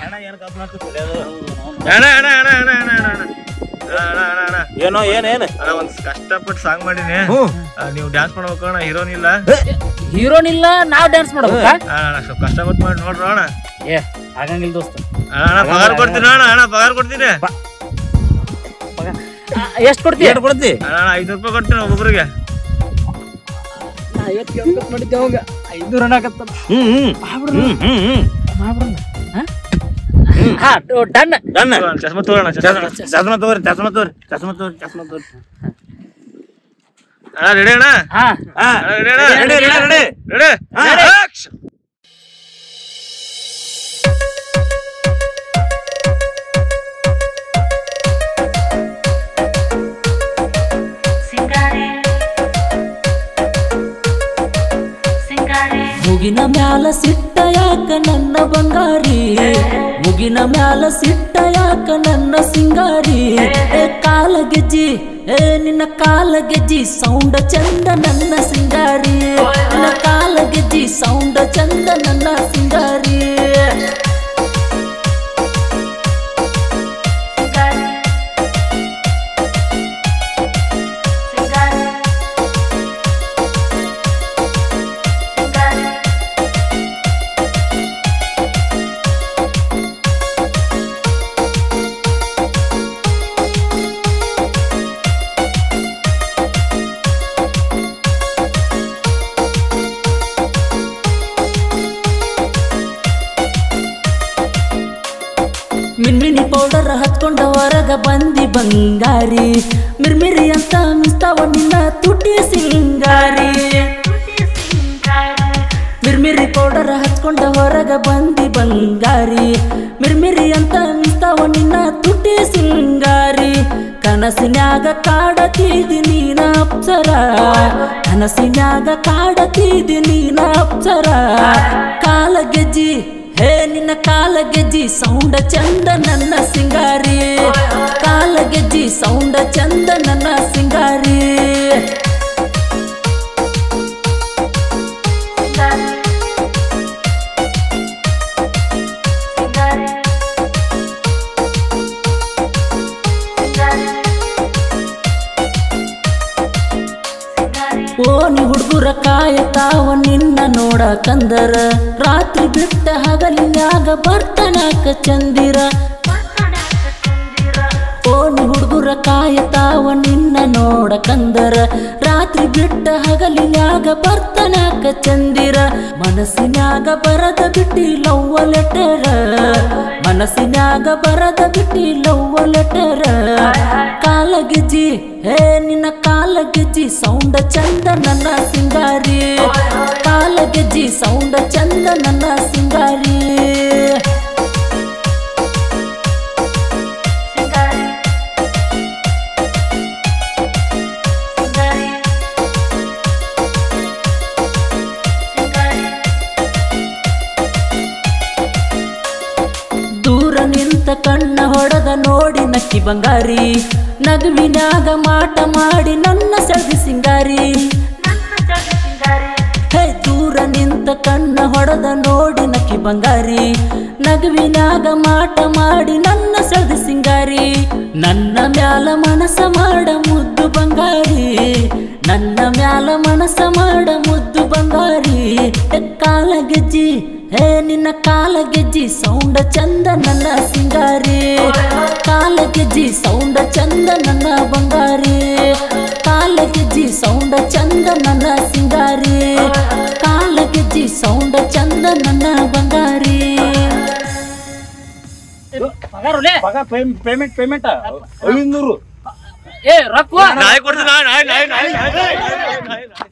ಅಣ್ಣ ಏನು ಕಬ್ಬು ನಾಲ್ಕು ಕುಡಿಯೋದು ಅಣ್ಣ ಅಣ್ಣ ಅಣ್ಣ ಅಣ್ಣ ಅಣ್ಣ ಅಣ್ಣ ಅಣ್ಣ ಅಣ್ಣ ಅಣ್ಣ ಅಣ್ಣ ಏನೋ ಏನ್ ಏನ್ ಅಣ್ಣ ಒಂದ್ ಕಷ್ಟಪಟ್ಟು ಸಾಂಗ್ ಮಾಡೀನಿ ಹ್ಞೂ ಆ, ನೀವು ಡ್ಯಾನ್ಸ್ ಮಾಡ್ಬೇಕು ಅಣ್ಣ ಹೀರೋನ್ ಇಲ್ಲ ಹೀರೋನ್ ಇಲ್ಲ ನಾವ್ ಡ್ಯಾನ್ಸ್ ಮಾಡ್ಬೇಕಾ ಅಣ್ಣ ಅಣ್ಣ ಸ್ವಲ್ಪ ಕಷ್ಟಪಟ್ಟು ಮಾಡಿ ನೋಡ್ರಿ ಅಣ್ಣ ಏ ಆಗಂಗಿಲ್ಲ ದೋಸ್ತ ಅಣ್ಣ ಅಣ್ಣ ಪಗಾರ ಕೊಡ್ತೀನಿ ಅಣ್ಣ ಅಣ್ಣ ಪಗಾರ ಕೊಡ್ತೀನಿ ಎಷ್ಟ್ ಕೊಡ್ತೀಯ ಏನ್ ಕೊಡ್ತಿ ಅಣ್ಣ ಅಣ್ಣ ಐನೂರು ರೂಪಾಯಿ ಕೊಡ್ತೀನಿ ಒಬ್ಬೊಬ್ರಿಗೆ ಮಾಡಿದ್ದೆ ಅವಾಗ ಐದು ರನ್ ಆಗತ್ತ ಹ್ಮ್ ಹ್ಮ್ ಹ್ಮ್ ಹ್ಮ್ ಹ್ಮ್ ಹಾ ಡನ್ ಡನ್ ಚಸ್ಮಾ ತಗೋಣ ಚಸ್ಮಾ ಚಸ್ಮಾ ತಗೋರಿ ಚಸ್ಮಾ ತಗೋರಿ ಚಸ್ಮಾ ತಗೋರಿ ಚಸ್ಮಾ ತಗೋರಿ ಅಣ್ಣ ರೆಡಿ ಅಣ್ಣ ಹಾ ಹಾ ರೆಡಿ ಅಣ್ಣ ರೆಡಿ ರೆಡಿ ರೆಡಿ ರೆಡಿ ಹಾ. Singare Singare ಮುಗಿನ ಮ್ಯಾಲ ಸಿಟ್ಟ ಯಾಕ ನನ್ನ ಬಂಗಾರಿ ಮುಗಿನ ಮ್ಯಾಲ ಸಿಟ್ಟ ಯಾಕ ನನ್ನ ಸಿಂಗಾರಿ ಏ ಕಾಲ ಗೆಜ್ಜಿ ಏ ನಿನ್ನ ಕಾಲ ಗೆಜ್ಜಿ ಸೌಂಡ ಚಂದ ನನ್ನ ಸಿಂಗಾರಿ ನಿನ್ನ ಕಾಲ ಗೆಜ್ಜಿ ಸೌಂಡ ಚಂದ ನನ್ನ ಸಿಂಗಾರಿ Singare Singare Singare ಮಿನ್ಮಿನಿ ಪೌಡರ್ ಹತ್ಕೊಂಡ ಹೊರಗ ಬಂದಿ ಬಂಗಾರಿ ಮಿರ್ಮಿರಿ ಅಂತ ಮಿಸ್ತಾವ ನಿನ್ನ ತುಟಿ ಸಿಂಗಾರಿ ಮಿರ್ಮಿರಿ ಪೌಡರ್ ಹಚ್ಕೊಂಡ ಹೊರಗ ಬಂದಿ ಬಂಗಾರಿ ಮಿರ್ಮಿರಿ ಅಂತ ಮಿಸ್ತಾವ ನಿನ್ನ ತುಟಿ ಸಿಂಗಾರಿ ಕನಸಿನ್ಯಾಗ ಕಾಡತೀದಿ ನೀನ ಅಪ್ಸರ ಕನಸಿನ್ಯಾಗ ಕಾಡತೀದಿ ನೀನ ಅಪ್ಸರ ಕಾಲ ಗೆಜ್ಜಿ ಹೇ ನಿನ್ನ ಕಾಲ ಗೆಜ್ಜಿ ಸೌಂಡ ಚಂದ ನನ್ನ ಸಿಂಗಾರಿ ಕಾಲ ಗೆಜ್ಜಿ ಸೌಂಡ ಚಂದ ನನ್ನ ಸಿಂಗಾರಿ ಓನಿ ಹುಡುಗರ ಕಾಯತಾವ ನಿನ್ನ ನೋಡಕಂದರ ರಾತ್ರಿ ಬಿಟ್ಟ ಹಗಲಿನ್ಯಾಗ ಬರ್ತನಾಕ ಚಂದಿರ ಓನಿ ಹುಡುಗರ ಕಾಯತಾವ ನಿನ್ನ ನೋಡಕಂದರ ರಾತ್ರಿ ಬಿಟ್ಟ ಹಗಲಿನ್ಯಾಗ ಬರ್ತನಾಕ ಚಂದಿರ ಮನಸ್ಸಿನ್ಯಾಗ ಬರದ ಬಿಟ್ಟಿ ಲವ್ವ ಲೆಟರ ಮನಸ್ಸಿನ್ಯಾಗ ಬರದ ಬಿಟ್ಟಿ ಲವ್ವ ಲೆಟರ ಕಾಲ ಗೆಜ್ಜಿ ಹೇ ನಿನ್ನ ಕಾಲ ಗೆಜ್ಜಿ ಸೌಂಡ ಚಂದ ನನ್ನ ಸಿಂಗಾರಿ ಕಾಲ ಗೆಜ್ಜಿ ಸೌಂಡ ಚಂದ ನನ್ನ ಸಿಂಗಾರಿ ದೂರ ನಿಂತ ಕಣ್ಣ ಹೊಡೆದ ನೋಡಿ ನಕ್ಕಿ ಬಂಗಾರಿ ನಗುವಿನಾಗ ಮಾಟ ಮಾಡಿ ನನ್ನ ಸೆಳ್ದಿ ಸಿಂಗಾರಿ ಹೇ ದೂರ ನಿಂತ ಕಣ್ಣ ಹೊಡೆದ ನೋಡಿ ನಕ್ಕಿ ಬಂಗಾರಿ ನಗುವಿನಾಗ ಮಾಟ ಮಾಡಿ ನನ್ನ ಸೆಳ್ದಿ ಸಿಂಗಾರಿ ನನ್ನ ಮ್ಯಾಲ ಮನಸ ಮಾಡ ಮುದ್ದು ಬಂಗಾರಿ ನನ್ನ ಮ್ಯಾಲ ಮನಸ ಮಾಡ ಮುದ್ದು ಬಂಗಾರಿ ಹೇ ಕಾಲ ಗೆಜ್ಜಿ ಹೇ ನಿನ್ನ ಕಾಲ ಗೆಜ್ಜಿ ಸೌಂಡ ಚಂದ ನನ್ನ ಸಿಂಗಾರಿ ಕಾಲ ಗೆಜ್ಜಿ ಸೌಂಡ ಚಂದ ನನ್ನ ಬಂಗಾರಿ ಕಾಲ ಗೆಜ್ಜಿ ಸೌಂಡ ಚಂದ ನನ್ನ ಸಿಂಗಾರಿ ಕಾಲ ಗೆಜ್ಜಿ ಸೌಂಡ ಚಂದ ನನ್ನ ಬಂಗಾರಿ ಪಗಾರುಲೆ ಪೇಮೆಂಟ್ ಪೇಮೆಂಟ್ ಐನೂರು ಏ ರೊಕ್ಕ ನಾಯಿ ಕೊಡ್ತೀನಿ ನಾಯಿ ನಾಯಿ ನಾಯಿ ನಾಯಿ ನಾಯಿ ನಾಯಿ ನಾಯಿ